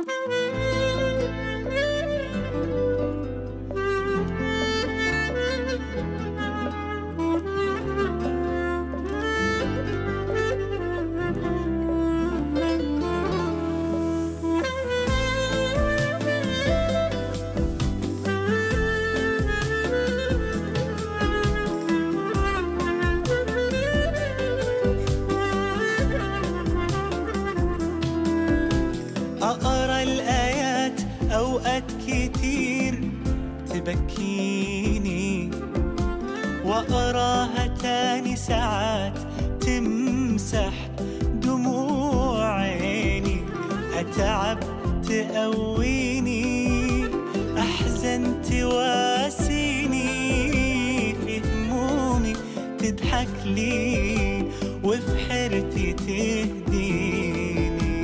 أقرأ الآيات أوقات كتير تبكيني وأقراها تاني ساعات تمسح دموع عيني أتعب تقويني أحزن تواسيني في همومي تضحك لي وفي حيرتي تهديني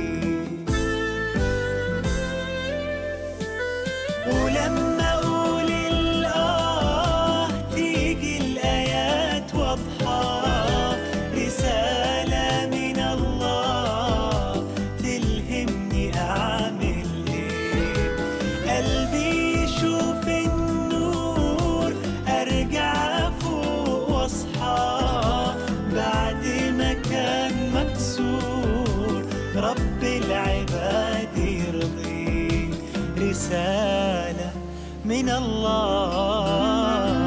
ولما اقول الاه تيجي الايات واضحه رساله من الله تلهمني اعمل ايه قلبي يشوف النور ارجع فوق واصحى بعد ما كان مكسور رب العباد يرضيه رسالة من الله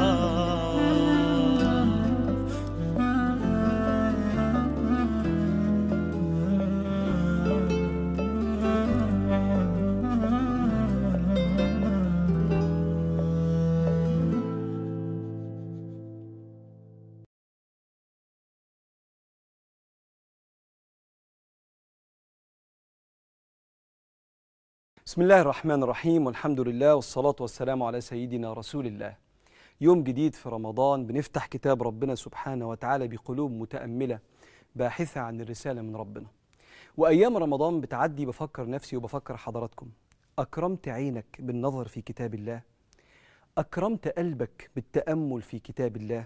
بسم الله الرحمن الرحيم والحمد لله والصلاة والسلام على سيدنا رسول الله يوم جديد في رمضان بنفتح كتاب ربنا سبحانه وتعالى بقلوب متأملة باحثة عن الرسالة من ربنا وأيام رمضان بتعدي بفكر نفسي وبفكر حضراتكم أكرمت عينك بالنظر في كتاب الله أكرمت قلبك بالتأمل في كتاب الله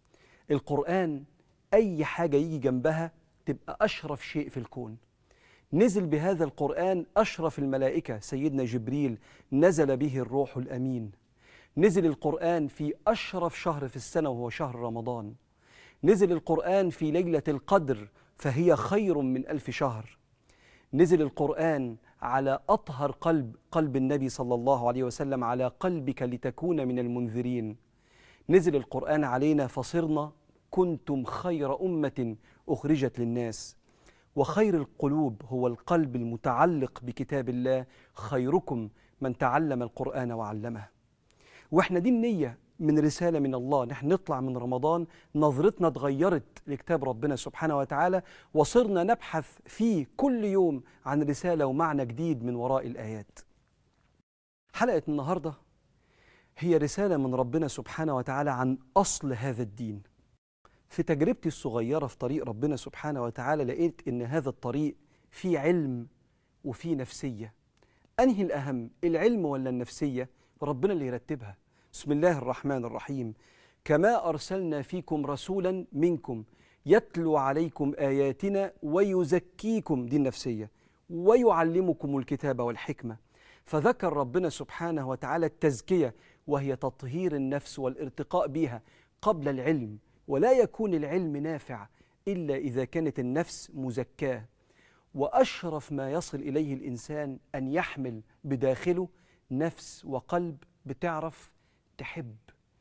القرآن أي حاجة يجي جنبها تبقى أشرف شيء في الكون نزل بهذا القرآن أشرف الملائكة سيدنا جبريل نزل به الروح الأمين نزل القرآن في أشرف شهر في السنة وهو شهر رمضان نزل القرآن في ليلة القدر فهي خير من ألف شهر نزل القرآن على أطهر قلب قلب النبي صلى الله عليه وسلم على قلبك لتكون من المنذرين نزل القرآن علينا فصرنا كنتم خير أمة أخرجت للناس وخير القلوب هو القلب المتعلق بكتاب الله خيركم من تعلم القرآن وعلمه واحنا دي النية من رسالة من الله نحن نطلع من رمضان نظرتنا اتغيرت لكتاب ربنا سبحانه وتعالى وصرنا نبحث فيه كل يوم عن رسالة ومعنى جديد من وراء الآيات حلقة النهاردة هي رسالة من ربنا سبحانه وتعالى عن أصل هذا الدين في تجربتي الصغيرة في طريق ربنا سبحانه وتعالى لقيت إن هذا الطريق فيه علم وفيه نفسية أنهي الأهم العلم ولا النفسية ربنا اللي يرتبها بسم الله الرحمن الرحيم كما أرسلنا فيكم رسولا منكم يتلو عليكم آياتنا ويزكيكم دي النفسية ويعلمكم الكتاب والحكمة فذكر ربنا سبحانه وتعالى التزكية وهي تطهير النفس والارتقاء بها قبل العلم ولا يكون العلم نافع الا اذا كانت النفس مزكاه واشرف ما يصل اليه الانسان ان يحمل بداخله نفس وقلب بتعرف تحب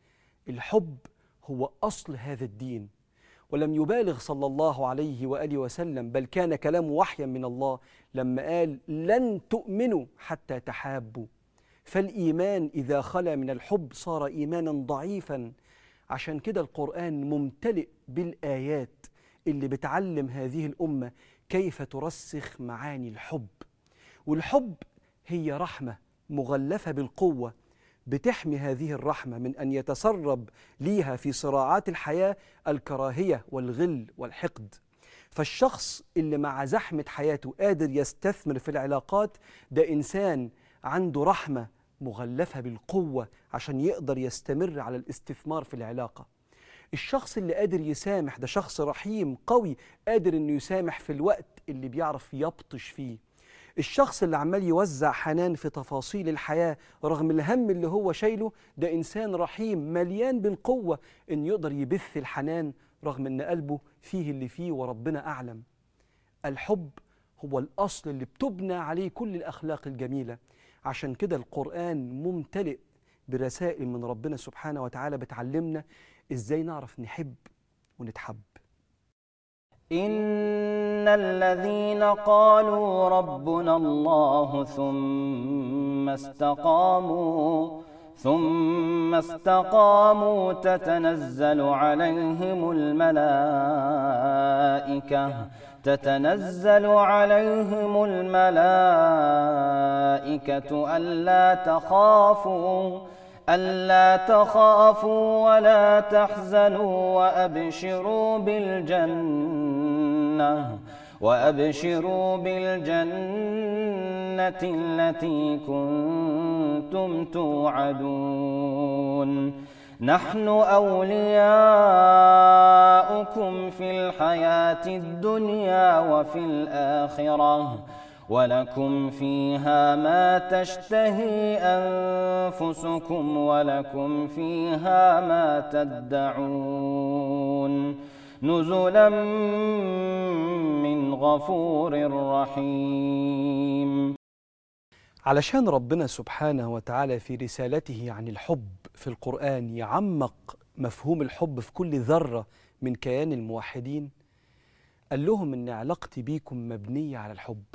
الحب هو اصل هذا الدين ولم يبالغ صلى الله عليه واله وسلم بل كان كلامه وحيا من الله لما قال لن تؤمنوا حتى تحابوا فالايمان اذا خلا من الحب صار ايمانا ضعيفا عشان كده القرآن ممتلئ بالآيات اللي بتعلم هذه الأمة كيف ترسخ معاني الحب والحب هي رحمة مغلفة بالقوة بتحمي هذه الرحمة من أن يتسرب ليها في صراعات الحياة الكراهية والغل والحقد فالشخص اللي مع زحمة حياته قادر يستثمر في العلاقات ده إنسان عنده رحمة مغلفة بالقوة عشان يقدر يستمر على الاستثمار في العلاقة الشخص اللي قادر يسامح ده شخص رحيم قوي قادر انه يسامح في الوقت اللي بيعرف يبطش فيه الشخص اللي عمال يوزع حنان في تفاصيل الحياة رغم الهم اللي هو شايله ده إنسان رحيم مليان بالقوة إن يقدر يبث الحنان رغم إن قلبه فيه اللي فيه وربنا أعلم الحب هو الأصل اللي بتبنى عليه كل الأخلاق الجميلة عشان كده القرآن ممتلئ برسائل من ربنا سبحانه وتعالى بتعلمنا إزاي نعرف نحب ونتحب إن الذين قالوا ربنا الله ثم استقاموا ثم استقاموا تتنزل عليهم الملائكة تتنزل عليهم الملائكة ألا تخافوا ألا تخافوا ولا تحزنوا وأبشروا بالجنة وأبشروا بالجنة التي كنتم توعدون نحن أولياؤكم في الحياة الدنيا وفي الآخرة ولكم فيها ما تشتهي أنفسكم ولكم فيها ما تدعون نزلا من غفور رحيم علشان ربنا سبحانه وتعالى في رسالته عن الحب في القرآن يعمق مفهوم الحب في كل ذرة من كيان الموحدين قال لهم إن علاقتي بيكم مبنية على الحب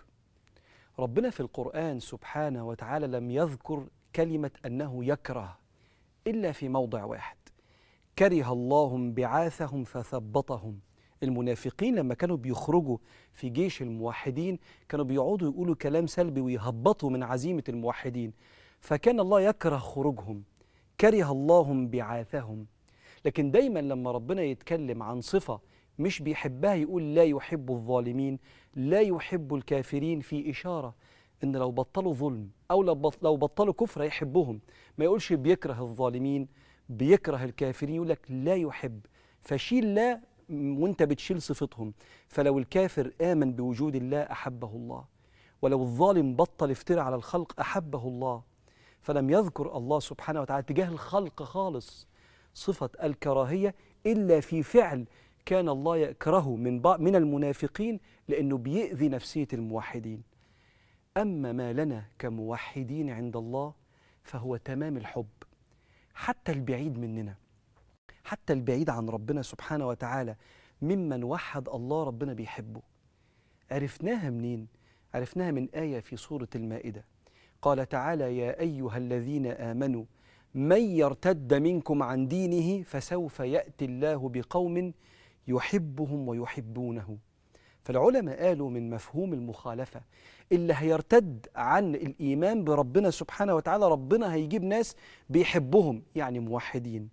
ربنا في القرآن سبحانه وتعالى لم يذكر كلمة أنه يكره إلا في موضع واحد كره الله انبعاثهم فثبطهم المنافقين لما كانوا بيخرجوا في جيش الموحدين كانوا بيقعدوا يقولوا كلام سلبي ويهبطوا من عزيمة الموحدين فكان الله يكره خروجهم كره الله انبعاثهم لكن دايما لما ربنا يتكلم عن صفة مش بيحبها يقول لا يحب الظالمين لا يحب الكافرين في إشارة إن لو بطلوا ظلم أو لو بط- لو بطلوا كفر يحبهم ما يقولش بيكره الظالمين بيكره الكافرين يقول لك لا يحب فشيل لا م- وانت بتشيل صفتهم فلو الكافر آمن بوجود الله أحبه الله ولو الظالم بطل افترى على الخلق أحبه الله فلم يذكر الله سبحانه وتعالى تجاه الخلق خالص صفة الكراهية إلا في فعل كان الله يكرهه من بعض من المنافقين لأنه بيؤذي نفسية الموحدين أما ما لنا كموحدين عند الله فهو تمام الحب حتى البعيد مننا حتى البعيد عن ربنا سبحانه وتعالى ممن وحد الله ربنا بيحبه عرفناها منين؟ عرفناها من آية في سورة المائدة قال تعالى يا أيها الذين آمنوا من يرتد منكم عن دينه فسوف يأتي الله بقوم يحبهم ويحبونه فالعلماء قالوا من مفهوم المخالفة اللي هيرتد عن الإيمان بربنا سبحانه وتعالى ربنا هيجيب ناس بيحبهم يعني موحدين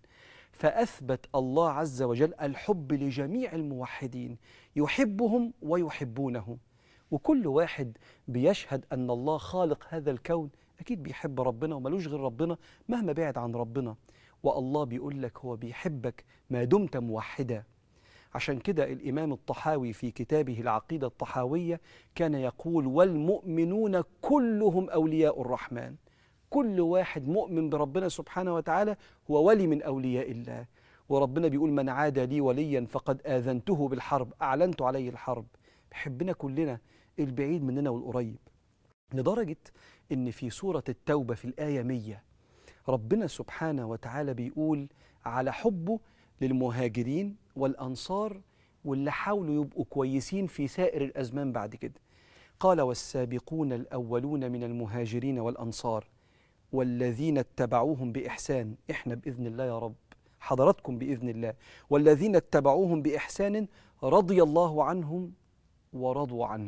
فأثبت الله عز وجل الحب لجميع الموحدين يحبهم ويحبونه وكل واحد بيشهد أن الله خالق هذا الكون أكيد بيحب ربنا وملوش غير ربنا مهما بعد عن ربنا والله بيقول لك هو بيحبك ما دمت موحدا عشان كده الإمام الطحاوي في كتابه العقيدة الطحاوية كان يقول والمؤمنون كلهم أولياء الرحمن كل واحد مؤمن بربنا سبحانه وتعالى هو ولي من أولياء الله وربنا بيقول من عاد لي وليا فقد آذنته بالحرب أعلنت عليه الحرب بيحبنا كلنا البعيد مننا والقريب لدرجة إن في سورة التوبة في الآية 100 ربنا سبحانه وتعالى بيقول على حبه للمهاجرين والأنصار واللي حاولوا يبقوا كويسين في سائر الأزمان بعد كده قال والسابقون الأولون من المهاجرين والأنصار والذين اتبعوهم بإحسان إحنا بإذن الله يا رب حضراتكم بإذن الله والذين اتبعوهم بإحسان رضي الله عنهم ورضوا عنه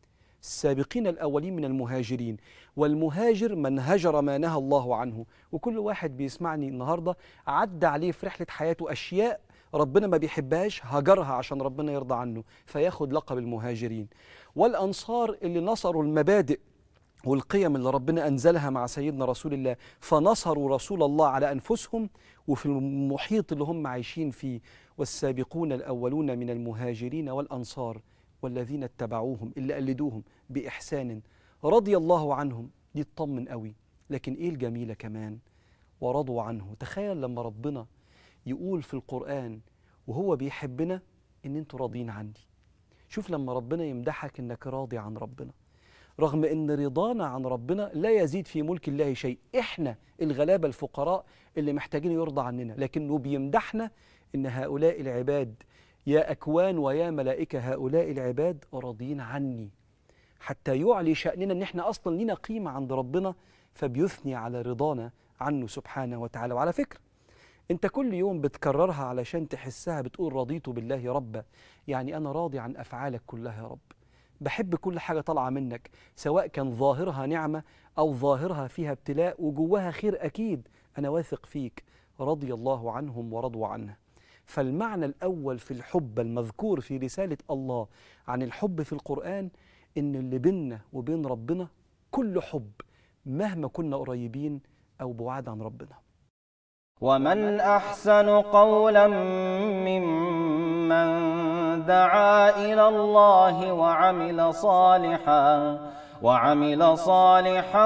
السابقين الأولين من المهاجرين والمهاجر من هجر ما نهى الله عنه وكل واحد بيسمعني النهاردة عدى عليه في رحلة حياته أشياء ربنا ما بيحبهاش هجرها عشان ربنا يرضى عنه فياخد لقب المهاجرين والأنصار اللي نصروا المبادئ والقيم اللي ربنا أنزلها مع سيدنا رسول الله فنصروا رسول الله على أنفسهم وفي المحيط اللي هم عايشين فيه والسابقون الأولون من المهاجرين والأنصار والذين اتبعوهم اللي قلدوهم بإحسان رضي الله عنهم دي تطمن قوي لكن ايه الجميله كمان ورضوا عنه تخيل لما ربنا يقول في القرآن وهو بيحبنا ان انتوا راضين عني شوف لما ربنا يمدحك انك راضي عن ربنا رغم ان رضانا عن ربنا لا يزيد في ملك الله شيء احنا الغلابه الفقراء اللي محتاجين يرضى عننا لكنه بيمدحنا ان هؤلاء العباد يا اكوان ويا ملائكه هؤلاء العباد راضين عني حتى يعلي شأننا ان احنا اصلا لينا قيمه عند ربنا فبيثني على رضانا عنه سبحانه وتعالى وعلى فكره انت كل يوم بتكررها علشان تحسها بتقول رضيت بالله ربا يعني انا راضي عن افعالك كلها يا رب بحب كل حاجه طالعه منك سواء كان ظاهرها نعمه او ظاهرها فيها ابتلاء وجواها خير اكيد انا واثق فيك رضي الله عنهم ورضوا عنه فالمعنى الاول في الحب المذكور في رساله الله عن الحب في القران ان اللي بيننا وبين ربنا كل حب مهما كنا قريبين او بعاد عن ربنا ومن أحسن قولا ممن دعا إلى الله وعمل صالحا وعمل صالحا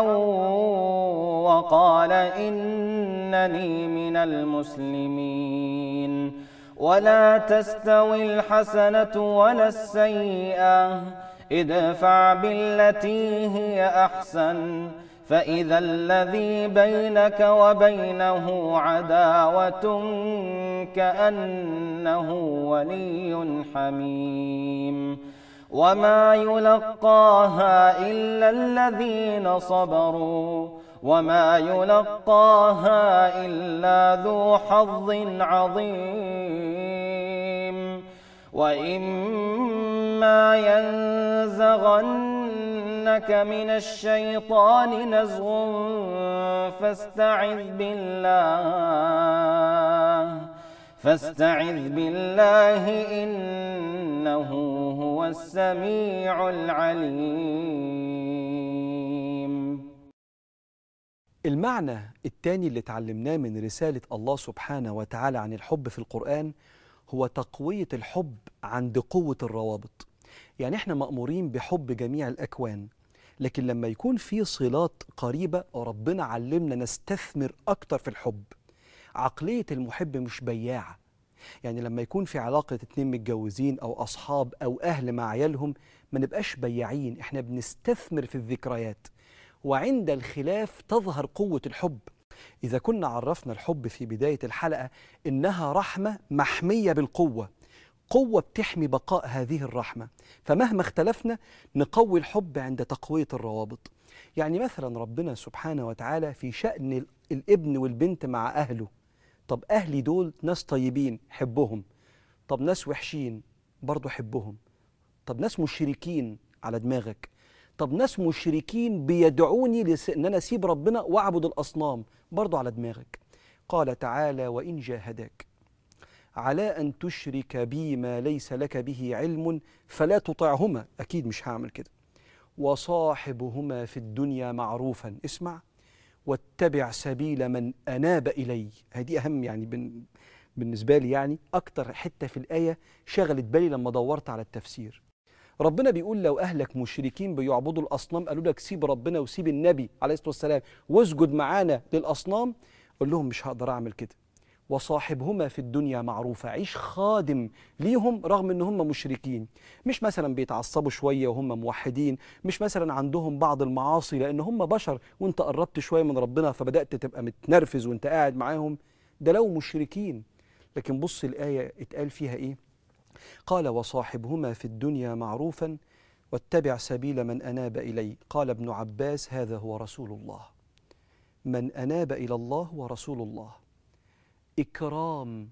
وقال إنني من المسلمين ولا تستوي الحسنة ولا السيئة ادفع بالتي هي أحسن فإذا الذي بينك وبينه عداوة كأنه ولي حميم وما يلقاها إلا الذين صبروا وما يلقاها إلا ذو حظ عظيم وإما ينزغنك من الشيطان نزغ فاستعذ بالله فاستعذ بالله إنه هو السميع العليم المعنى الثاني اللي اتعلمناه من رسالة الله سبحانه وتعالى عن الحب في القرآن هو تقوية الحب عند قوة الروابط يعني احنا مأمورين بحب جميع الأكوان لكن لما يكون في صلات قريبة ربنا علمنا نستثمر أكتر في الحب عقلية المحب مش بياعة يعني لما يكون في علاقة اتنين متجوزين أو أصحاب أو أهل مع عيالهم ما نبقاش بياعين احنا بنستثمر في الذكريات وعند الخلاف تظهر قوة الحب إذا كنا عرفنا الحب في بداية الحلقة إنها رحمة محمية بالقوة قوة بتحمي بقاء هذه الرحمة فمهما اختلفنا نقوي الحب عند تقوية الروابط يعني مثلا ربنا سبحانه وتعالى في شأن ال- الابن والبنت مع أهله طب أهلي دول ناس طيبين حبهم طب ناس وحشين برضو حبهم طب ناس مشركين على دماغك طب ناس مشركين بيدعوني لس... ان انا اسيب ربنا واعبد الاصنام برضو على دماغك قال تعالى وان جاهداك على ان تشرك بي ما ليس لك به علم فلا تطعهما اكيد مش هعمل كده وصاحبهما في الدنيا معروفا اسمع واتبع سبيل من اناب الي هذه اهم يعني بن... بالنسبه لي يعني اكتر حته في الايه شغلت بالي لما دورت على التفسير ربنا بيقول لو اهلك مشركين بيعبدوا الاصنام قالوا لك سيب ربنا وسيب النبي عليه الصلاه والسلام واسجد معانا للاصنام قول لهم مش هقدر اعمل كده وصاحبهما في الدنيا معروفة عيش خادم ليهم رغم ان هم مشركين مش مثلا بيتعصبوا شوية وهم موحدين مش مثلا عندهم بعض المعاصي لان هم بشر وانت قربت شوية من ربنا فبدأت تبقى متنرفز وانت قاعد معاهم ده لو مشركين لكن بص الآية اتقال فيها ايه قال وصاحبهما في الدنيا معروفا واتبع سبيل من اناب الي قال ابن عباس هذا هو رسول الله من اناب الى الله ورسول الله اكرام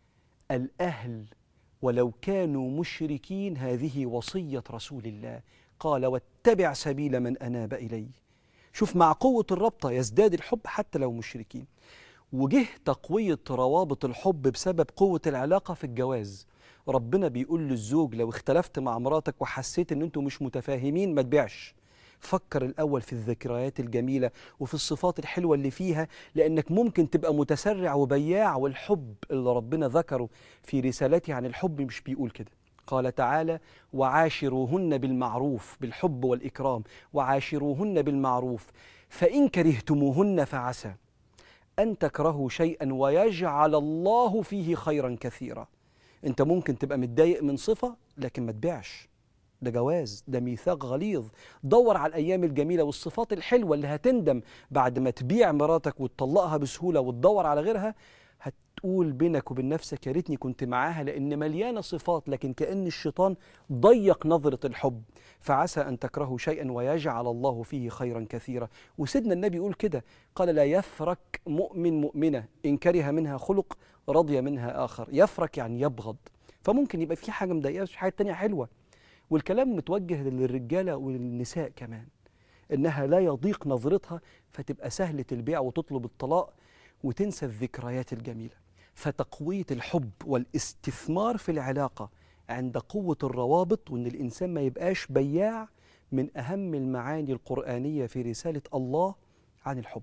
الاهل ولو كانوا مشركين هذه وصيه رسول الله قال واتبع سبيل من اناب الي شوف مع قوه الرابطه يزداد الحب حتى لو مشركين وجه تقويه روابط الحب بسبب قوه العلاقه في الجواز ربنا بيقول للزوج لو اختلفت مع مراتك وحسيت ان انتوا مش متفاهمين ما تبيعش فكر الاول في الذكريات الجميله وفي الصفات الحلوه اللي فيها لانك ممكن تبقى متسرع وبياع والحب اللي ربنا ذكره في رسالته عن الحب مش بيقول كده قال تعالى وعاشروهن بالمعروف بالحب والإكرام وعاشروهن بالمعروف فإن كرهتموهن فعسى أن تكرهوا شيئا ويجعل الله فيه خيرا كثيرا أنت ممكن تبقى متضايق من صفة لكن ما تبيعش ده جواز ده ميثاق غليظ دور على الأيام الجميلة والصفات الحلوة اللي هتندم بعد ما تبيع مراتك وتطلقها بسهولة وتدور على غيرها هتقول بينك وبين نفسك يا ريتني كنت معاها لأن مليانة صفات لكن كأن الشيطان ضيق نظرة الحب فعسى أن تكرهوا شيئا ويجعل الله فيه خيرا كثيرا وسيدنا النبي يقول كده قال لا يفرك مؤمن مؤمنة إن كره منها خلق رضي منها آخر يفرك يعني يبغض فممكن يبقى في حاجة مضايقة بس في حاجة تانية حلوة والكلام متوجه للرجالة وللنساء كمان إنها لا يضيق نظرتها فتبقى سهلة البيع وتطلب الطلاق وتنسى الذكريات الجميلة فتقوية الحب والاستثمار في العلاقة عند قوة الروابط وإن الإنسان ما يبقاش بياع من أهم المعاني القرآنية في رسالة الله عن الحب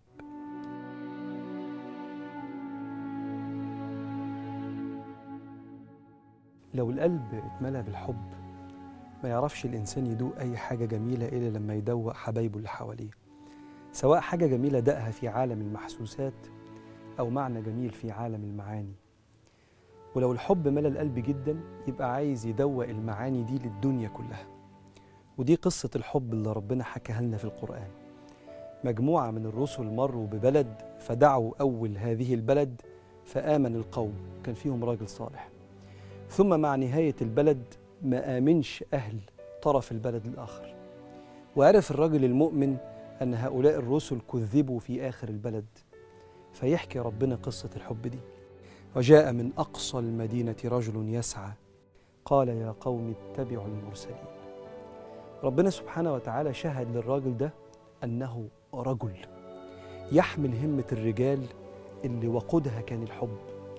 لو القلب اتملى بالحب ما يعرفش الإنسان يدوق أي حاجة جميلة إلا لما يدوق حبايبه اللي حواليه سواء حاجة جميلة دقها في عالم المحسوسات أو معنى جميل في عالم المعاني ولو الحب ملى القلب جدا يبقى عايز يدوق المعاني دي للدنيا كلها ودي قصة الحب اللي ربنا حكاها لنا في القرآن مجموعة من الرسل مروا ببلد فدعوا أول هذه البلد فآمن القوم كان فيهم راجل صالح ثم مع نهاية البلد ما آمنش أهل طرف البلد الآخر وعرف الرجل المؤمن أن هؤلاء الرسل كذبوا في آخر البلد فيحكي ربنا قصة الحب دي وجاء من أقصى المدينة رجل يسعى قال يا قوم اتبعوا المرسلين ربنا سبحانه وتعالى شهد للراجل ده أنه رجل يحمل همة الرجال اللي وقودها كان الحب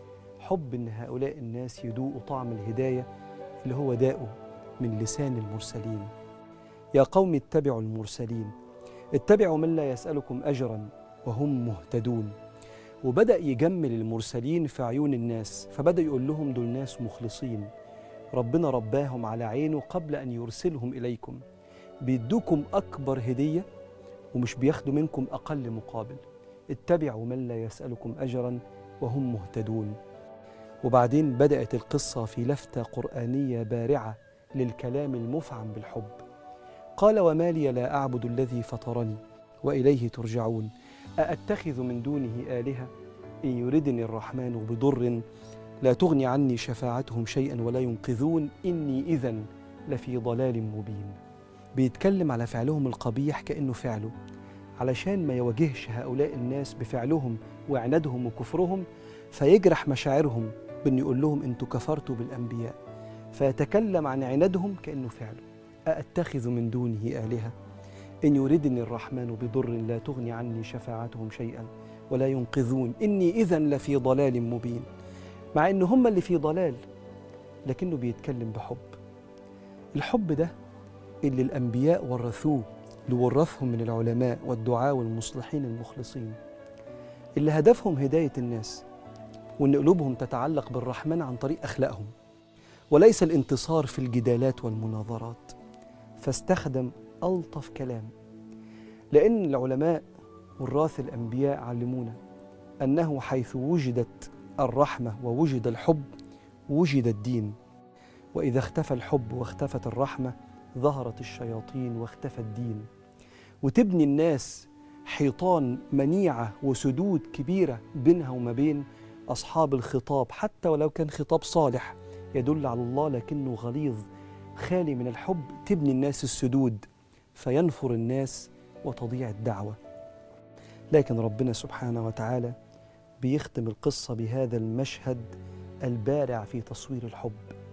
حب إن هؤلاء الناس يذوقوا طعم الهداية اللي هو داؤه من لسان المرسلين يا قوم اتبعوا المرسلين اتبعوا من لا يسألكم أجرا وهم مهتدون وبدأ يجمل المرسلين في عيون الناس فبدأ يقول لهم دول ناس مخلصين ربنا رباهم على عينه قبل أن يرسلهم إليكم بيدوكم أكبر هدية ومش بياخدوا منكم أقل مقابل اتبعوا من لا يسألكم أجرا وهم مهتدون وبعدين بدأت القصة في لفتة قرآنية بارعة للكلام المفعم بالحب قال وما لي لا أعبد الذي فطرني وإليه ترجعون أأتخذ من دونه آلهة إن يردني الرحمن بضر لا تغني عني شفاعتهم شيئا ولا ينقذون إني إذا لفي ضلال مبين بيتكلم على فعلهم القبيح كأنه فعله علشان ما يواجهش هؤلاء الناس بفعلهم وعنادهم وكفرهم فيجرح مشاعرهم بأن يقول لهم أنتوا كفرتوا بالأنبياء فيتكلم عن عنادهم كأنه فعله أأتخذ من دونه آلهة إن يردني الرحمن بضر لا تغني عني شفاعتهم شيئا ولا ينقذون إني إذا لفي ضلال مبين مع إن هم اللي في ضلال لكنه بيتكلم بحب الحب ده اللي الأنبياء ورثوه اللي ورثهم من العلماء والدعاء والمصلحين المخلصين اللي هدفهم هداية الناس وإن قلوبهم تتعلق بالرحمن عن طريق أخلاقهم وليس الانتصار في الجدالات والمناظرات فاستخدم ألطف كلام لأن العلماء وراث الأنبياء علمونا أنه حيث وجدت الرحمة ووجد الحب وجد الدين وإذا اختفى الحب واختفت الرحمة ظهرت الشياطين واختفى الدين وتبني الناس حيطان منيعة وسدود كبيرة بينها وما بين أصحاب الخطاب حتى ولو كان خطاب صالح يدل على الله لكنه غليظ خالي من الحب تبني الناس السدود فينفر الناس وتضيع الدعوة لكن ربنا سبحانه وتعالى بيختم القصة بهذا المشهد البارع في تصوير الحب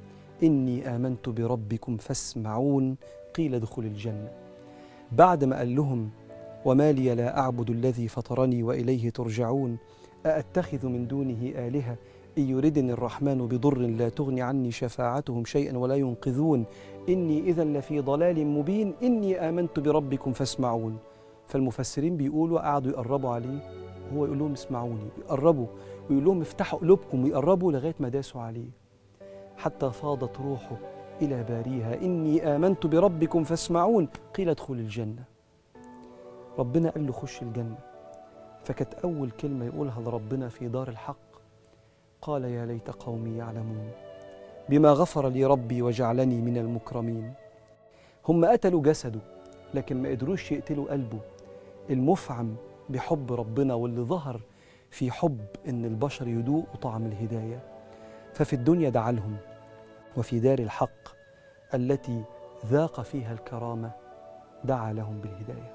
إني آمنت بربكم فاسمعون قيل ادخل الجنة بعد ما قال لهم وما لي لا أعبد الذي فطرني وإليه ترجعون أأتخذ من دونه آلهة إن يردني الرحمن بضر لا تغني عني شفاعتهم شيئا ولا ينقذون إني إذا لفي ضلال مبين إني آمنت بربكم فاسمعون فالمفسرين بيقولوا قعدوا يقربوا عليه هو يقول لهم اسمعوني يقربوا ويقول لهم افتحوا قلوبكم ويقربوا لغاية ما داسوا عليه حتى فاضت روحه إلى باريها إني آمنت بربكم فاسمعون قيل ادخل الجنة ربنا قال له خش الجنة فكانت أول كلمة يقولها لربنا في دار الحق قال يا ليت قومي يعلمون بما غفر لي ربي وجعلني من المكرمين هم قتلوا جسده لكن ما قدروش يقتلوا قلبه المفعم بحب ربنا واللي ظهر في حب ان البشر يذوقوا طعم الهدايه ففي الدنيا دعا لهم وفي دار الحق التي ذاق فيها الكرامه دعا لهم بالهدايه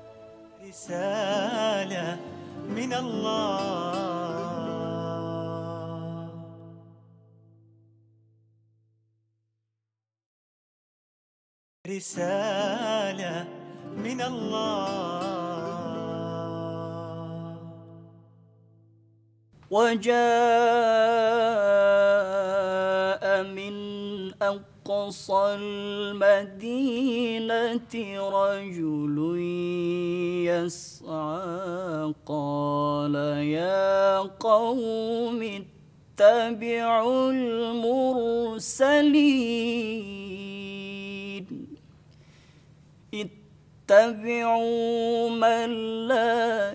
رسالة من الله رسالة من الله وجاء من أقصى المدينة رجل يسعى قال يا قوم اتبعوا المرسلين اتبعوا من لا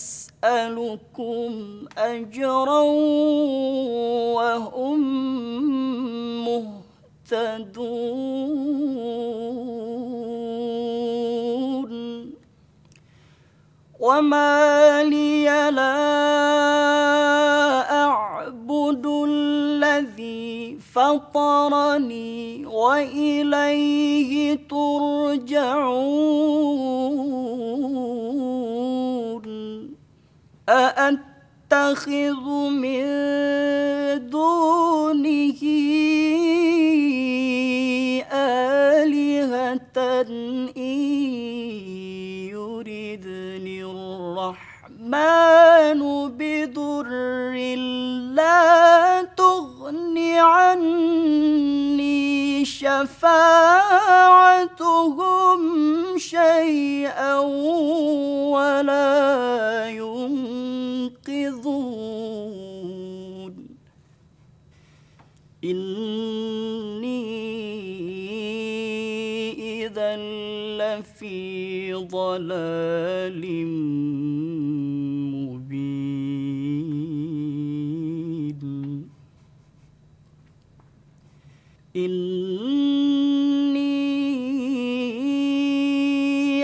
يسألكم أجرا وهم مهتدون وما لي لا أعبد الذي فطرني وإليه ترجعون أأتخذ من دونه آلهة إن يردني الرحمن بضر لا تغن عني شفاعتهم شيئا ولا ينقذون إني إذا لفي ضلال مبين إني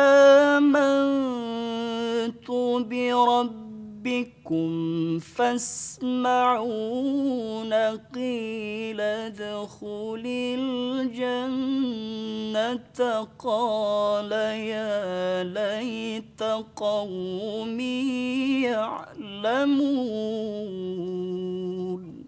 آمنت بربكم فاسمعون قيل ادخل الجنة قال يا ليت قومي يعلمون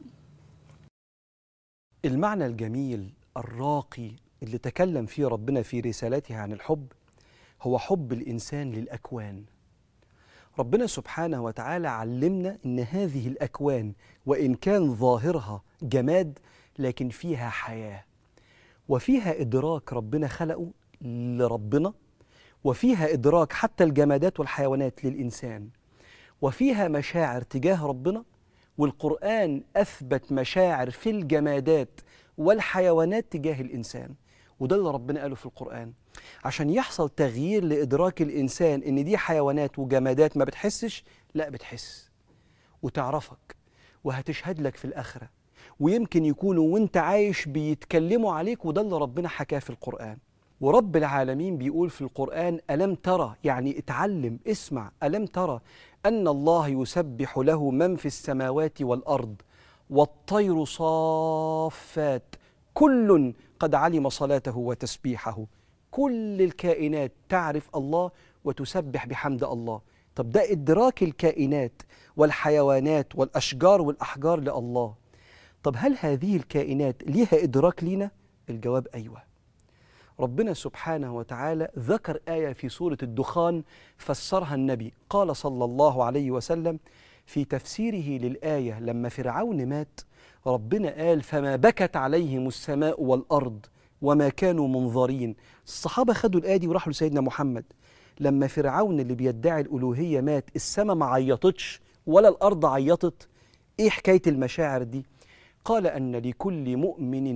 المعنى الجميل الراقي اللي تكلم فيه ربنا في رسالته عن الحب هو حب الانسان للاكوان ربنا سبحانه وتعالى علمنا ان هذه الاكوان وان كان ظاهرها جماد لكن فيها حياه وفيها ادراك ربنا خلقه لربنا وفيها ادراك حتى الجمادات والحيوانات للانسان وفيها مشاعر تجاه ربنا والقرآن أثبت مشاعر في الجمادات والحيوانات تجاه الإنسان وده اللي ربنا قاله في القرآن عشان يحصل تغيير لإدراك الإنسان إن دي حيوانات وجمادات ما بتحسش لا بتحس وتعرفك وهتشهد لك في الآخرة ويمكن يكونوا وانت عايش بيتكلموا عليك وده اللي ربنا حكاه في القرآن ورب العالمين بيقول في القرآن ألم ترى يعني اتعلم اسمع ألم ترى أن الله يسبح له من في السماوات والأرض والطير صافات كل قد علم صلاته وتسبيحه كل الكائنات تعرف الله وتسبح بحمد الله طب ده إدراك الكائنات والحيوانات والأشجار والأحجار لله طب هل هذه الكائنات ليها إدراك لينا؟ الجواب أيوه ربنا سبحانه وتعالى ذكر آية في سورة الدخان فسرها النبي قال صلى الله عليه وسلم في تفسيره للآية لما فرعون مات ربنا قال فما بكت عليهم السماء والأرض وما كانوا منظرين الصحابة خدوا الآية دي وراحوا لسيدنا محمد لما فرعون اللي بيدعي الألوهية مات السماء ما عيطتش ولا الأرض عيطت إيه حكاية المشاعر دي قال أن لكل مؤمن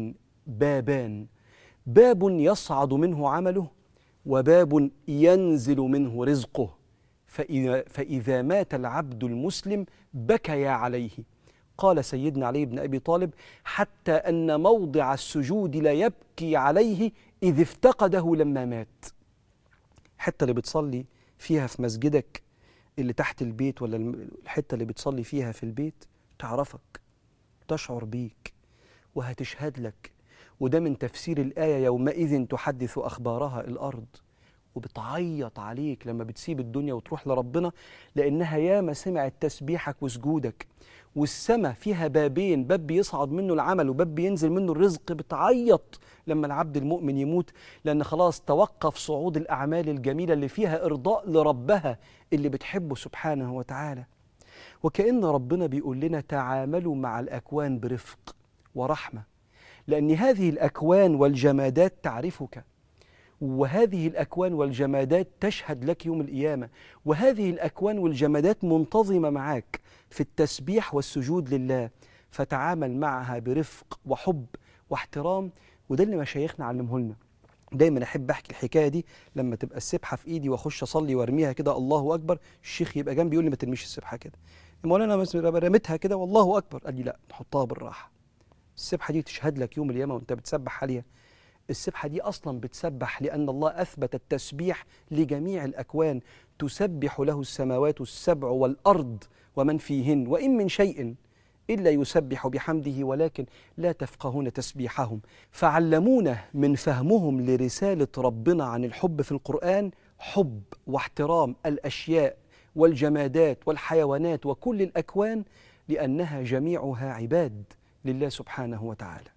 بابان باب يصعد منه عمله وباب ينزل منه رزقه فإذا, فإذا مات العبد المسلم بكيا عليه قال سيدنا علي بن أبي طالب حتى أن موضع السجود لا يبكي عليه إذ افتقده لما مات الحتة اللي بتصلي فيها في مسجدك اللي تحت البيت ولا الم- الحتة اللي بتصلي فيها في البيت تعرفك تشعر بيك وهتشهد لك وده من تفسير الآية يومئذ تحدث أخبارها الأرض وبتعيط عليك لما بتسيب الدنيا وتروح لربنا لأنها ياما سمعت تسبيحك وسجودك والسماء فيها بابين باب بيصعد منه العمل وباب بينزل منه الرزق بتعيط لما العبد المؤمن يموت لأن خلاص توقف صعود الأعمال الجميلة اللي فيها إرضاء لربها اللي بتحبه سبحانه وتعالى وكأن ربنا بيقول لنا تعاملوا مع الأكوان برفق ورحمة لأن هذه الأكوان والجمادات تعرفك وهذه الأكوان والجمادات تشهد لك يوم القيامة وهذه الأكوان والجمادات منتظمة معك في التسبيح والسجود لله فتعامل معها برفق وحب واحترام وده اللي مشايخنا علمه لنا دايما احب احكي الحكايه دي لما تبقى السبحه في ايدي واخش اصلي وارميها كده الله اكبر الشيخ يبقى جنبي يقول لي ما ترميش السبحه كده مولانا مثلا رميتها كده والله اكبر قال لي لا نحطها بالراحه السبحه دي تشهد لك يوم القيامه وانت بتسبح عليها السبحه دي اصلا بتسبح لان الله اثبت التسبيح لجميع الاكوان تسبح له السماوات السبع والارض ومن فيهن وان من شيء الا يسبح بحمده ولكن لا تفقهون تسبيحهم فعلمونا من فهمهم لرساله ربنا عن الحب في القران حب واحترام الاشياء والجمادات والحيوانات وكل الاكوان لانها جميعها عباد لله سبحانه وتعالى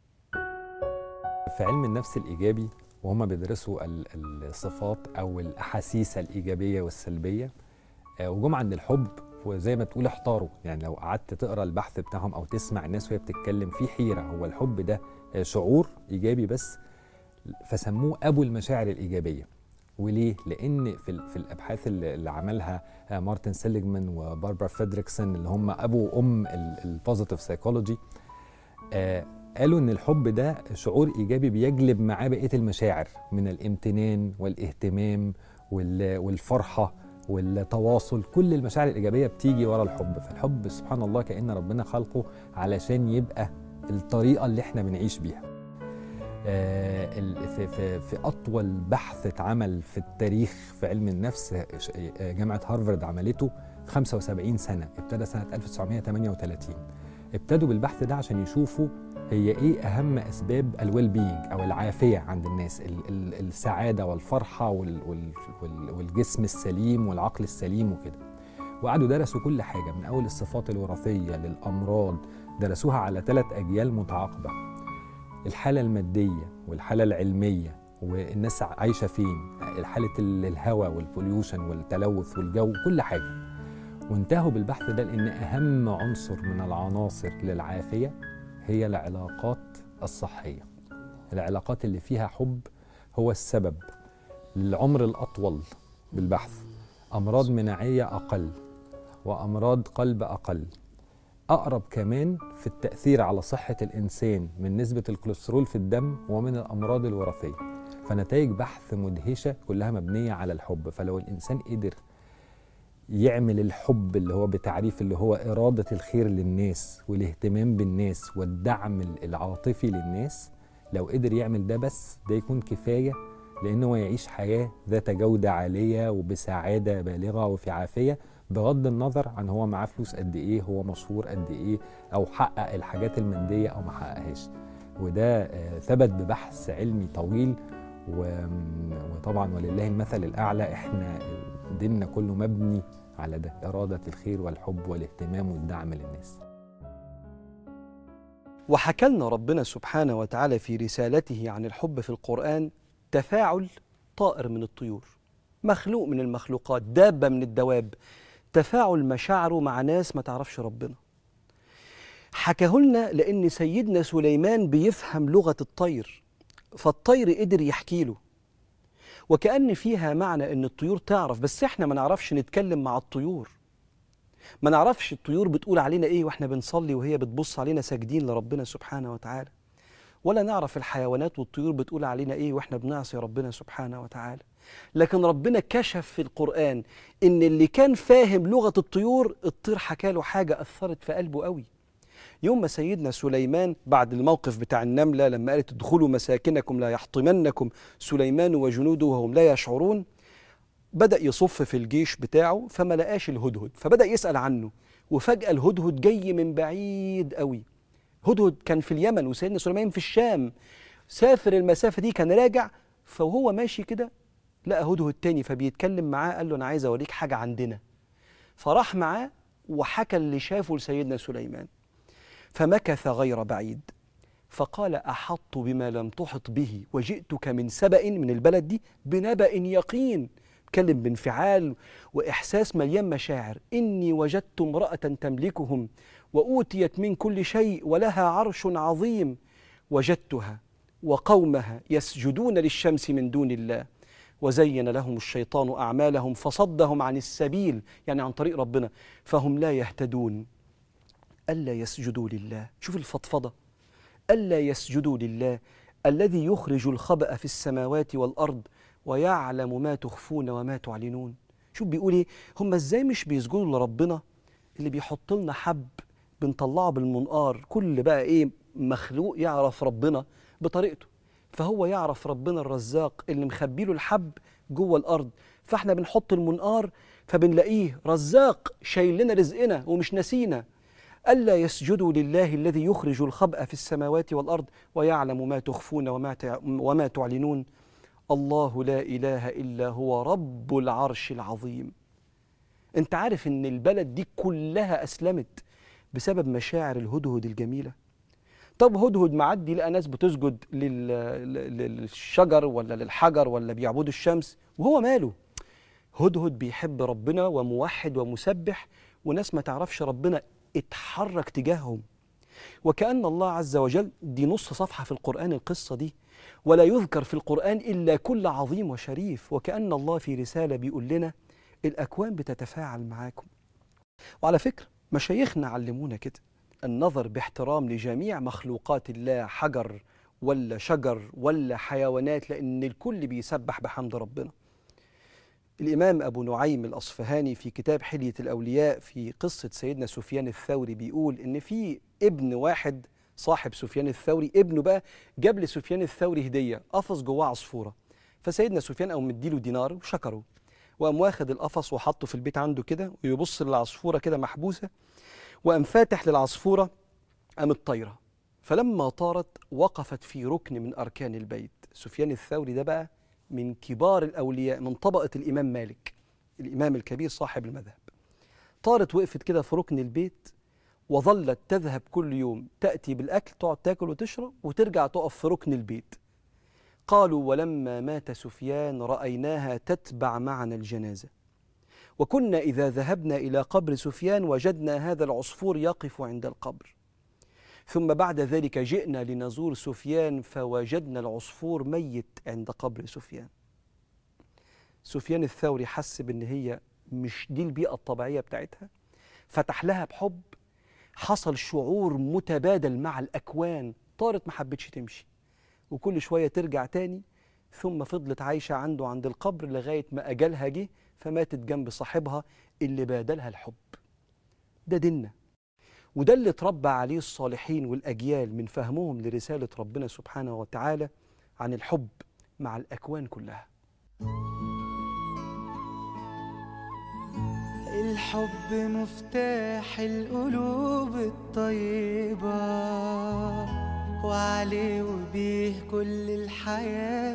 في علم النفس الإيجابي وهم بيدرسوا ال- الصفات أو الأحاسيس الإيجابية والسلبية آه، وجم عند الحب وزي ما تقول احتاروا يعني لو قعدت تقرا البحث بتاعهم أو تسمع الناس وهي بتتكلم في حيرة هو الحب ده آه، شعور إيجابي بس فسموه أبو المشاعر الإيجابية وليه؟ لأن في, ال- في الأبحاث اللي اللي عملها آه، مارتن سيليجمان وباربرا فيدريكسون اللي هم أبو وأم البوزيتيف سايكولوجي آه قالوا ان الحب ده شعور ايجابي بيجلب معاه بقيه المشاعر من الامتنان والاهتمام وال- والفرحه والتواصل كل المشاعر الايجابيه بتيجي ورا الحب فالحب سبحان الله كان ربنا خلقه علشان يبقى الطريقه اللي احنا بنعيش بيها آه، ال- في, في, في اطول بحث اتعمل في التاريخ في علم النفس ش- آه، جامعه هارفارد عملته 75 سنه ابتدى سنه 1938 ابتدوا بالبحث ده عشان يشوفوا هي ايه اهم اسباب الويل بينج او العافيه عند الناس ال- ال- السعاده والفرحه وال- وال- وال- والجسم السليم والعقل السليم وكده وقعدوا درسوا كل حاجه من اول الصفات الوراثيه للامراض درسوها على ثلاث اجيال متعاقبه الحاله الماديه والحاله العلميه والناس عايشه فين حاله ال- الهواء والبوليوشن والتلوث والجو كل حاجه وانتهوا بالبحث ده لان اهم عنصر من العناصر للعافيه هي العلاقات الصحيه العلاقات اللي فيها حب هو السبب للعمر الاطول بالبحث امراض مناعيه اقل وامراض قلب اقل اقرب كمان في التاثير على صحه الانسان من نسبه الكوليسترول في الدم ومن الامراض الوراثيه فنتائج بحث مدهشه كلها مبنيه على الحب فلو الانسان قدر يعمل الحب اللي هو بتعريف اللي هو إرادة الخير للناس والاهتمام بالناس والدعم العاطفي للناس لو قدر يعمل ده بس ده يكون كفاية لأنه هو يعيش حياة ذات جودة عالية وبسعادة بالغة وفي عافية بغض النظر عن هو معاه فلوس قد إيه هو مشهور قد إيه أو حقق الحاجات المادية أو ما حققهاش وده آه، ثبت ببحث علمي طويل و- وطبعا ولله المثل الأعلى إحنا ديننا كله مبني على ده إرادة الخير والحب والاهتمام والدعم للناس وحكى لنا ربنا سبحانه وتعالى في رسالته عن الحب في القرآن تفاعل طائر من الطيور مخلوق من المخلوقات دابة من الدواب تفاعل مشاعره مع ناس ما تعرفش ربنا حكاه لنا لأن سيدنا سليمان بيفهم لغة الطير فالطير قدر يحكي له وكأن فيها معنى أن الطيور تعرف بس إحنا ما نعرفش نتكلم مع الطيور ما نعرفش الطيور بتقول علينا إيه وإحنا بنصلي وهي بتبص علينا ساجدين لربنا سبحانه وتعالى ولا نعرف الحيوانات والطيور بتقول علينا ايه واحنا بنعصي ربنا سبحانه وتعالى لكن ربنا كشف في القرآن ان اللي كان فاهم لغة الطيور الطير حكى له حاجة أثرت في قلبه قوي يوم ما سيدنا سليمان بعد الموقف بتاع النملة لما قالت ادخلوا مساكنكم لا يحطمنكم سليمان وجنوده وهم لا يشعرون بدأ يصف في الجيش بتاعه فما لقاش الهدهد فبدأ يسأل عنه وفجأة الهدهد جاي من بعيد قوي هدهد كان في اليمن وسيدنا سليمان في الشام سافر المسافة دي كان راجع فوهو ماشي كده لقى هدهد تاني فبيتكلم معاه قال له أنا عايز أوريك حاجة عندنا فراح معاه وحكى اللي شافه لسيدنا سليمان فمكث غير بعيد فقال أحط بما لم تحط به وجئتك من سبأ من البلد دي بنبأ يقين اتكلم بانفعال وإحساس مليان مشاعر إني وجدت امرأة تملكهم وأوتيت من كل شيء ولها عرش عظيم وجدتها وقومها يسجدون للشمس من دون الله وزين لهم الشيطان أعمالهم فصدهم عن السبيل يعني عن طريق ربنا فهم لا يهتدون ألا يسجدوا لله شوف الفضفضة ألا يسجدوا لله الذي يخرج الخبأ في السماوات والأرض ويعلم ما تخفون وما تعلنون شوف بيقول ايه هم ازاي مش بيسجدوا لربنا اللي بيحط لنا حب بنطلعه بالمنقار كل بقى ايه مخلوق يعرف ربنا بطريقته فهو يعرف ربنا الرزاق اللي مخبي له الحب جوه الارض فاحنا بنحط المنقار فبنلاقيه رزاق شايل لنا رزقنا ومش نسينا ألا يسجدوا لله الذي يخرج الخبأ في السماوات والأرض ويعلم ما تخفون وما تع- وما تعلنون الله لا إله إلا هو رب العرش العظيم أنت عارف إن البلد دي كلها أسلمت بسبب مشاعر الهدهد الجميلة طب هدهد معدي لقى ناس بتسجد لل... لل- للشجر ولا للحجر ولا بيعبدوا الشمس وهو ماله هدهد بيحب ربنا وموحد ومسبح وناس ما تعرفش ربنا اتحرك تجاههم وكأن الله عز وجل دي نص صفحة في القرآن القصة دي ولا يذكر في القرآن إلا كل عظيم وشريف وكأن الله في رسالة بيقول لنا الأكوان بتتفاعل معاكم وعلى فكرة مشايخنا علمونا كده النظر باحترام لجميع مخلوقات الله حجر ولا شجر ولا حيوانات لأن الكل بيسبح بحمد ربنا الإمام أبو نعيم الأصفهاني في كتاب حلية الأولياء في قصة سيدنا سفيان الثوري بيقول إن في ابن واحد صاحب سفيان الثوري ابنه بقى جاب لسفيان الثوري هدية قفص جواه عصفورة فسيدنا سفيان قام مديله دينار وشكره وقام واخد القفص وحطه في البيت عنده كده ويبص للعصفورة كده محبوسة وقام فاتح للعصفورة قامت طايرة فلما طارت وقفت في ركن من أركان البيت سفيان الثوري ده بقى من كبار الأولياء من طبقة الإمام مالك الإمام الكبير صاحب المذهب طارت وقفت كده في ركن البيت وظلت تذهب كل يوم تأتي بالأكل تقعد تاكل وتشرب وترجع تقف في ركن البيت قالوا ولما مات سفيان رأيناها تتبع معنا الجنازة وكنا إذا ذهبنا إلى قبر سفيان وجدنا هذا العصفور يقف عند القبر ثم بعد ذلك جئنا لنزور سفيان فوجدنا العصفور ميت عند قبر سفيان سفيان الثوري حس بان هي مش دي البيئه الطبيعيه بتاعتها فتح لها بحب حصل شعور متبادل مع الاكوان طارت ما حبتش تمشي وكل شويه ترجع تاني ثم فضلت عايشه عنده عند القبر لغايه ما اجلها جه فماتت جنب صاحبها اللي بادلها الحب ده ديننا وده اللي اتربى عليه الصالحين والأجيال من فهمهم لرسالة ربنا سبحانه وتعالى عن الحب مع الأكوان كلها الحب مفتاح القلوب الطيبة وعليه وبيه كل الحياة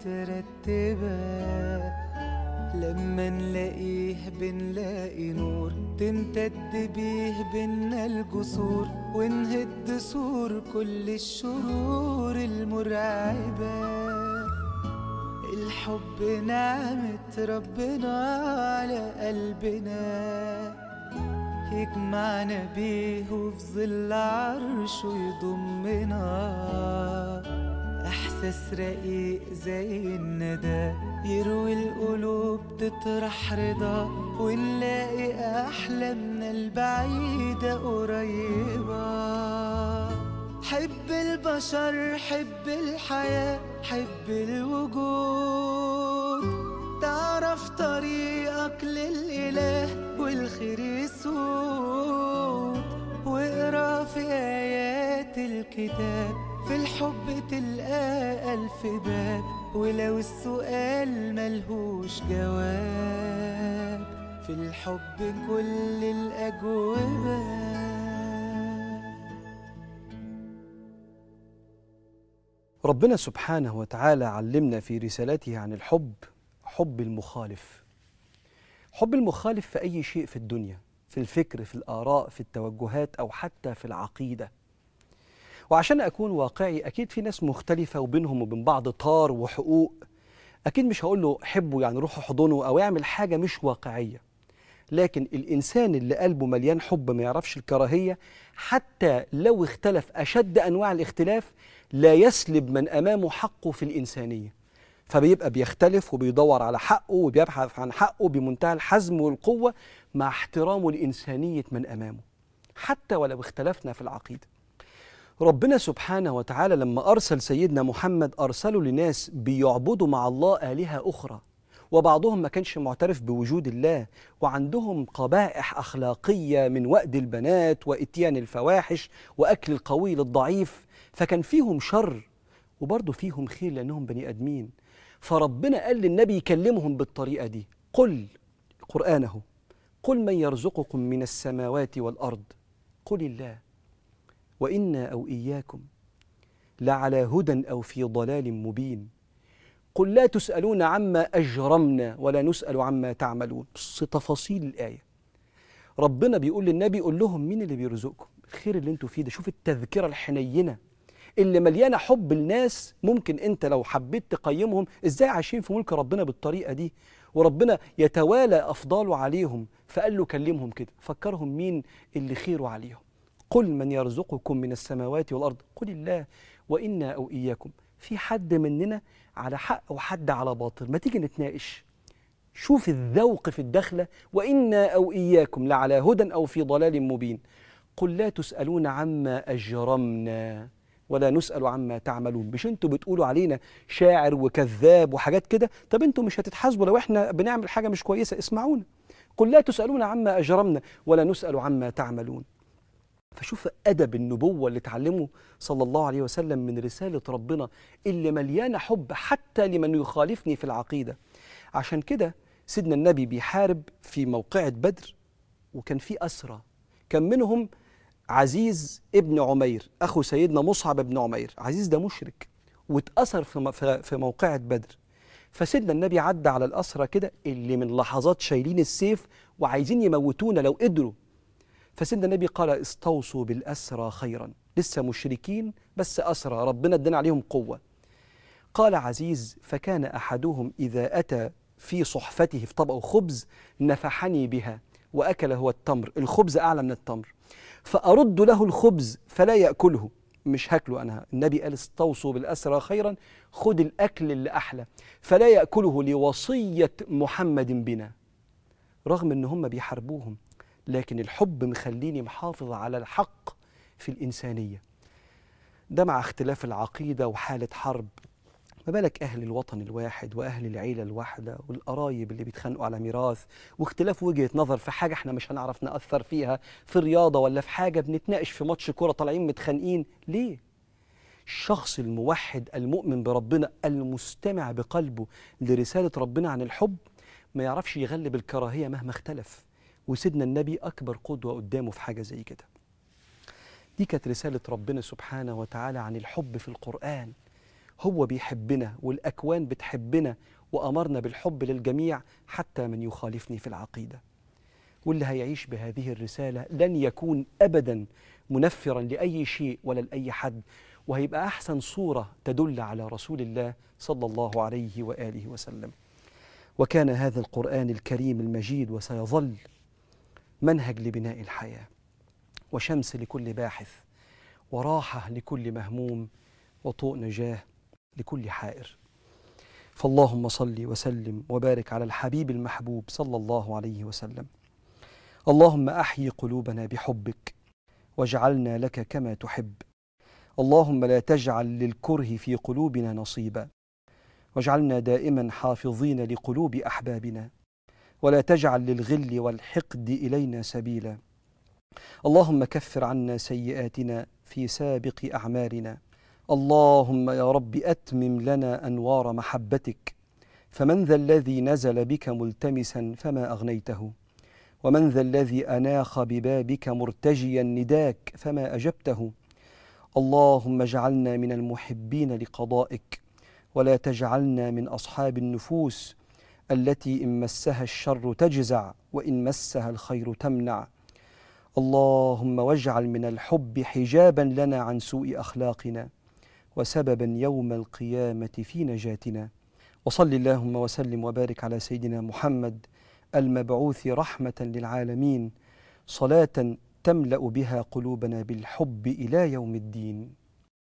مترتبة لما نلاقيه بنلاقي نور تمتد بيه بينا الجسور ونهد سور كل الشرور المرعبة الحب نعمة ربنا على قلبنا يجمعنا بيه وفي ظل عرشه يضمنا إحساس رقيق زي الندى يروي القلوب تطرح رضا ونلاقي أحلامنا البعيدة قريبة حب البشر حب الحياة حب الوجود تعرف طريقك للإله والخير يسود واقرا في آيات الكتاب في الحب تلقى ألف باب ولو السؤال ملهوش جواب في الحب كل الأجوبة ربنا سبحانه وتعالى علمنا في رسالته عن الحب حب المخالف حب المخالف في أي شيء في الدنيا في الفكر في الآراء في التوجهات أو حتى في العقيدة وعشان أكون واقعي أكيد في ناس مختلفة وبينهم وبين بعض طار وحقوق أكيد مش هقول له حبه يعني روحوا حضنه أو يعمل حاجة مش واقعية لكن الإنسان اللي قلبه مليان حب ما يعرفش الكراهية حتى لو اختلف أشد أنواع الاختلاف لا يسلب من أمامه حقه في الإنسانية فبيبقى بيختلف وبيدور على حقه وبيبحث عن حقه بمنتهى الحزم والقوة مع احترامه لإنسانية من أمامه حتى ولو اختلفنا في العقيدة ربنا سبحانه وتعالى لما أرسل سيدنا محمد أرسله لناس بيعبدوا مع الله آلهة أخرى وبعضهم ما كانش معترف بوجود الله وعندهم قبائح أخلاقية من وأد البنات وإتيان الفواحش وأكل القوي للضعيف فكان فيهم شر وبرضه فيهم خير لأنهم بني آدمين فربنا قال للنبي يكلمهم بالطريقة دي قل قرآنه قل من يرزقكم من السماوات والأرض قل الله وإنا أو إياكم لعلى هدى أو في ضلال مبين قل لا تسألون عما أجرمنا ولا نسأل عما تعملون بص تفاصيل الآية ربنا بيقول للنبي قول لهم مين اللي بيرزقكم الخير اللي انتوا فيه ده شوف التذكرة الحنينة اللي مليانة حب الناس ممكن انت لو حبيت تقيمهم ازاي عايشين في ملك ربنا بالطريقة دي وربنا يتوالى أفضاله عليهم فقال له كلمهم كده فكرهم مين اللي خيره عليهم قل من يرزقكم من السماوات والأرض قل الله وإنا أو إياكم في حد مننا على حق وحد على باطل ما تيجي نتناقش شوف الذوق في الدخلة وإنا أو إياكم لعلى هدى أو في ضلال مبين قل لا تسألون عما أجرمنا ولا نسأل عما تعملون مش انتوا بتقولوا علينا شاعر وكذاب وحاجات كده طب انتوا مش هتتحاسبوا لو احنا بنعمل حاجة مش كويسة اسمعونا قل لا تسألون عما أجرمنا ولا نسأل عما تعملون فشوف أدب النبوة اللي اتعلمه صلى الله عليه وسلم من رسالة ربنا اللي مليانة حب حتى لمن يخالفني في العقيدة عشان كده سيدنا النبي بيحارب في موقعة بدر وكان في أسرى كان منهم عزيز ابن عمير أخو سيدنا مصعب بن عمير عزيز ده مشرك واتأثر في م- في في موقعة بدر فسيدنا النبي عدى على الأسرى كده اللي من لحظات شايلين السيف وعايزين يموتونا لو قدروا فسيدنا النبي قال استوصوا بالأسرى خيرا لسه مشركين بس أسرى ربنا ادانا عليهم قوة قال عزيز فكان أحدهم إذا أتى في صحفته في طبق خبز نفحني بها وأكل هو التمر الخبز أعلى من التمر فأرد له الخبز فلا يأكله مش هاكله أنا النبي قال استوصوا بالأسرى خيرا خد الأكل اللي أحلى فلا يأكله لوصية محمد بنا رغم ان هم بيحاربوهم لكن الحب مخليني محافظ على الحق في الإنسانية ده مع اختلاف العقيدة وحالة حرب ما بالك أهل الوطن الواحد وأهل العيلة الواحدة والقرايب اللي بيتخانقوا على ميراث واختلاف وجهة نظر في حاجة احنا مش هنعرف نأثر فيها في رياضة ولا في حاجة بنتناقش في ماتش كورة طالعين متخانقين ليه؟ الشخص الموحد المؤمن بربنا المستمع بقلبه لرسالة ربنا عن الحب ما يعرفش يغلب الكراهية مهما اختلف وسيدنا النبي أكبر قدوة قدامه في حاجة زي كده دي كانت رسالة ربنا سبحانه وتعالى عن الحب في القرآن هو بيحبنا والأكوان بتحبنا وأمرنا بالحب للجميع حتى من يخالفني في العقيدة واللي هيعيش بهذه الرسالة لن يكون أبدا منفرا لأي شيء ولا لأي حد وهيبقى أحسن صورة تدل على رسول الله صلى الله عليه وآله وسلم وكان هذا القرآن الكريم المجيد وسيظل منهج لبناء الحياة وشمس لكل باحث وراحة لكل مهموم وطوء نجاه لكل حائر فاللهم صل وسلم وبارك على الحبيب المحبوب صلى الله عليه وسلم اللهم احيي قلوبنا بحبك واجعلنا لك كما تحب اللهم لا تجعل للكره في قلوبنا نصيبا واجعلنا دائما حافظين لقلوب احبابنا ولا تجعل للغل والحقد الينا سبيلا اللهم كفر عنا سيئاتنا في سابق اعمالنا اللهم يا رب اتمم لنا انوار محبتك فمن ذا الذي نزل بك ملتمسا فما اغنيته ومن ذا الذي اناخ ببابك مرتجيا نداك فما اجبته اللهم اجعلنا من المحبين لقضائك ولا تجعلنا من اصحاب النفوس التي ان مسها الشر تجزع وان مسها الخير تمنع اللهم واجعل من الحب حجابا لنا عن سوء اخلاقنا وسببا يوم القيامه في نجاتنا وصل اللهم وسلم وبارك على سيدنا محمد المبعوث رحمه للعالمين صلاه تملا بها قلوبنا بالحب الى يوم الدين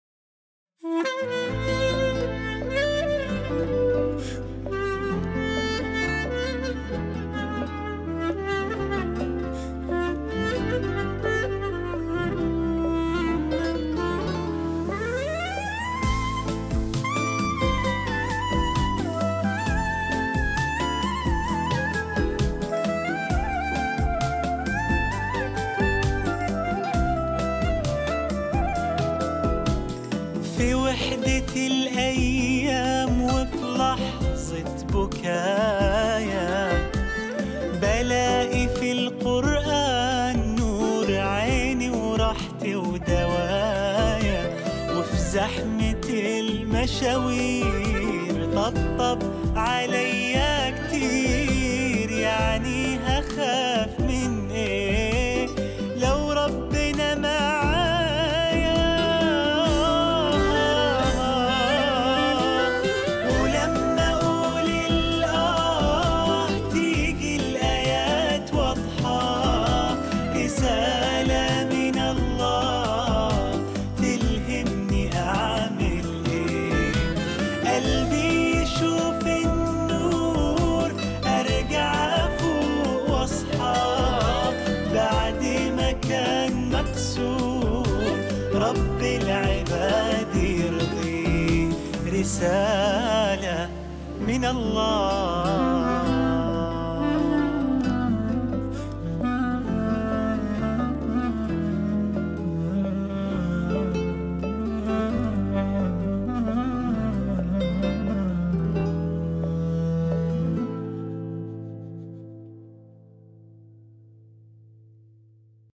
في وحدة الأيام وفي لحظة بكايا بلاقي في القرآن نور عيني وراحتي ودوايا وفي زحمة المشاوير طبطب عليا كتير يعني هخاف من ايه لو ربنا معايا ولما اقول الاه تيجي الايات واضحه رساله من الله تلهمني اعمل ايه قلبي يشوف النور ارجع افوق واصحى بعد ما كان مكسور رب العباد يرضي رسالة من الله